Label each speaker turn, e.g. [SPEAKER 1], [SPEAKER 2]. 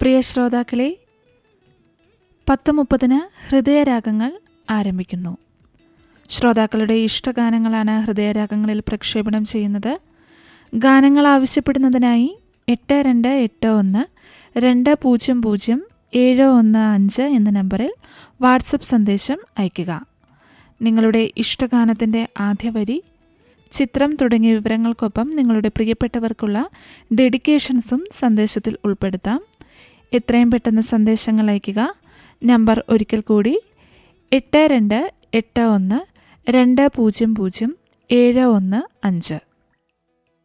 [SPEAKER 1] പ്രിയ ശ്രോതാക്കളെ പത്ത് മുപ്പതിന് ഹൃദയരാഗങ്ങൾ ആരംഭിക്കുന്നു ശ്രോതാക്കളുടെ ഇഷ്ടഗാനങ്ങളാണ് ഹൃദയരാഗങ്ങളിൽ പ്രക്ഷേപണം ചെയ്യുന്നത് ഗാനങ്ങൾ ആവശ്യപ്പെടുന്നതിനായി എട്ട് രണ്ട് എട്ട് ഒന്ന് രണ്ട് പൂജ്യം പൂജ്യം ഏഴ് ഒന്ന് അഞ്ച് എന്ന നമ്പറിൽ വാട്സപ്പ് സന്ദേശം അയയ്ക്കുക നിങ്ങളുടെ ഇഷ്ടഗാനത്തിൻ്റെ ആദ്യ വരി ചിത്രം തുടങ്ങിയ വിവരങ്ങൾക്കൊപ്പം നിങ്ങളുടെ പ്രിയപ്പെട്ടവർക്കുള്ള ഡെഡിക്കേഷൻസും സന്ദേശത്തിൽ ഉൾപ്പെടുത്താം എത്രയും പെട്ടെന്ന് സന്ദേശങ്ങൾ അയയ്ക്കുക നമ്പർ ഒരിക്കൽ കൂടി എട്ട് രണ്ട് എട്ട് ഒന്ന് രണ്ട് പൂജ്യം പൂജ്യം ഏഴ് ഒന്ന് അഞ്ച്